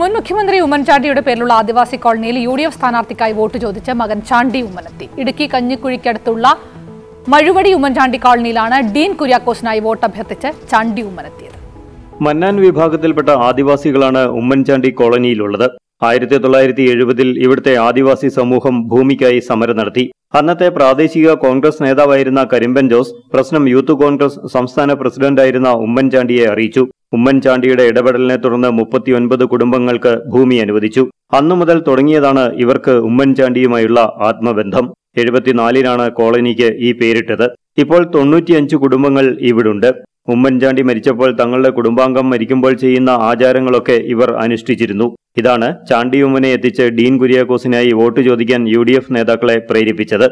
മുൻ മുഖ്യമന്ത്രി ഉമ്മൻചാണ്ടിയുടെ പേരിലുള്ള ആദിവാസി കോളനിയിൽ യു ഡി എഫ് സ്ഥാനാർത്ഥിക്കായി വോട്ട് ചോദിച്ച് മകൻ ചാണ്ടി ഉമ്മനെത്തി ഇടുക്കി കഞ്ഞിക്കുഴിക്കടുത്തുള്ള മഴുവടി ഉമ്മൻചാണ്ടി കോളനിയിലാണ് ഡീൻ കുര്യാക്കോസിനായി വോട്ട് അഭ്യർത്ഥിച്ച് ചാണ്ടി ഉമ്മനെത്തിയത് മന്നാൻ വിഭാഗത്തിൽപ്പെട്ട ആദിവാസികളാണ് ഉമ്മൻചാണ്ടി കോളനിയിലുള്ളത് ആയിരത്തി തൊള്ളായിരത്തി എഴുപതിൽ ഇവിടുത്തെ ആദിവാസി സമൂഹം ഭൂമിക്കായി സമരം നടത്തി അന്നത്തെ പ്രാദേശിക കോൺഗ്രസ് നേതാവായിരുന്ന കരിമ്പൻ ജോസ് പ്രശ്നം യൂത്ത് കോൺഗ്രസ് സംസ്ഥാന പ്രസിഡന്റായിരുന്ന ഉമ്മൻചാണ്ടിയെ അറിയിച്ചു ഉമ്മൻചാണ്ടിയുടെ ഇടപെടലിനെ തുടർന്ന് മുപ്പത്തിയൊൻപത് കുടുംബങ്ങൾക്ക് ഭൂമി അനുവദിച്ചു അന്നു മുതൽ തുടങ്ങിയതാണ് ഇവർക്ക് ഉമ്മൻചാണ്ടിയുമായുള്ള ആത്മബന്ധം എഴുപത്തിനാലിനാണ് കോളനിക്ക് ഈ പേരിട്ടത് ഇപ്പോൾ തൊണ്ണൂറ്റിയഞ്ച് കുടുംബങ്ങൾ ഇവിടുണ്ട് ഉമ്മൻചാണ്ടി മരിച്ചപ്പോൾ തങ്ങളുടെ കുടുംബാംഗം മരിക്കുമ്പോൾ ചെയ്യുന്ന ആചാരങ്ങളൊക്കെ ഇവർ അനുഷ്ഠിച്ചിരുന്നു ഇതാണ് ചാണ്ടിയുമ്മനെ എത്തിച്ച് ഡീൻ കുര്യാക്കോസിനായി വോട്ട് ചോദിക്കാൻ യു ഡി എഫ് നേതാക്കളെ പ്രേരിപ്പിച്ചത്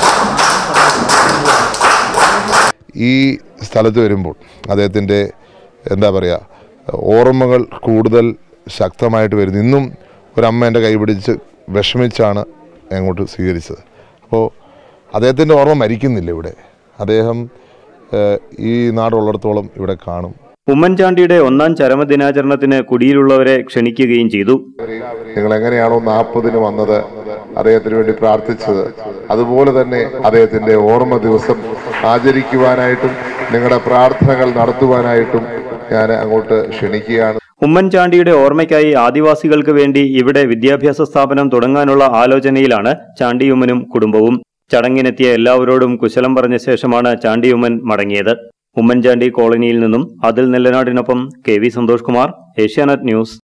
ഈ സ്ഥലത്ത് വരുമ്പോൾ അദ്ദേഹത്തിൻ്റെ എന്താ പറയുക ഓർമ്മകൾ കൂടുതൽ ശക്തമായിട്ട് വരുന്നു ഇന്നും ഒരമ്മ എൻ്റെ കൈ പിടിച്ച് വിഷമിച്ചാണ് അങ്ങോട്ട് സ്വീകരിച്ചത് അപ്പോൾ അദ്ദേഹത്തിൻ്റെ ഓർമ്മ മരിക്കുന്നില്ല ഇവിടെ അദ്ദേഹം ഏഹ്, ഈ നാടുള്ളിടത്തോളം ഇവിടെ കാണും ഉമ്മൻചാണ്ടിയുടെ ഒന്നാം ചരമദിനാചരണത്തിന് കുടിയിലുള്ളവരെ ക്ഷണിക്കുകയും ചെയ്തു നിങ്ങൾ എങ്ങനെയാണോ നാൽപ്പതിന് വന്നത് അദ്ദേഹത്തിന് വേണ്ടി പ്രാർത്ഥിച്ചത് അതുപോലെ തന്നെ അദ്ദേഹത്തിന്റെ ഓർമ്മ ദിവസം ആചരിക്കുവാനായിട്ടും നിങ്ങളുടെ പ്രാർത്ഥനകൾ നടത്തുവാനായിട്ടും ഞാൻ അങ്ങോട്ട് ക്ഷണിക്കുകയാണ് ഉമ്മൻചാണ്ടിയുടെ ഓർമ്മയ്ക്കായി ആദിവാസികൾക്ക് വേണ്ടി ഇവിടെ വിദ്യാഭ്യാസ സ്ഥാപനം തുടങ്ങാനുള്ള ആലോചനയിലാണ് ചാണ്ടിയുമ്മനും കുടുംബവും ചടങ്ങിനെത്തിയ എല്ലാവരോടും കുശലം പറഞ്ഞ ശേഷമാണ് ചാണ്ടിയുമ്മൻ മടങ്ങിയത് ഉമ്മൻചാണ്ടി കോളനിയിൽ നിന്നും അതിൽ നെല്ലനാടിനൊപ്പം K V Santhosh Kumar Asianet news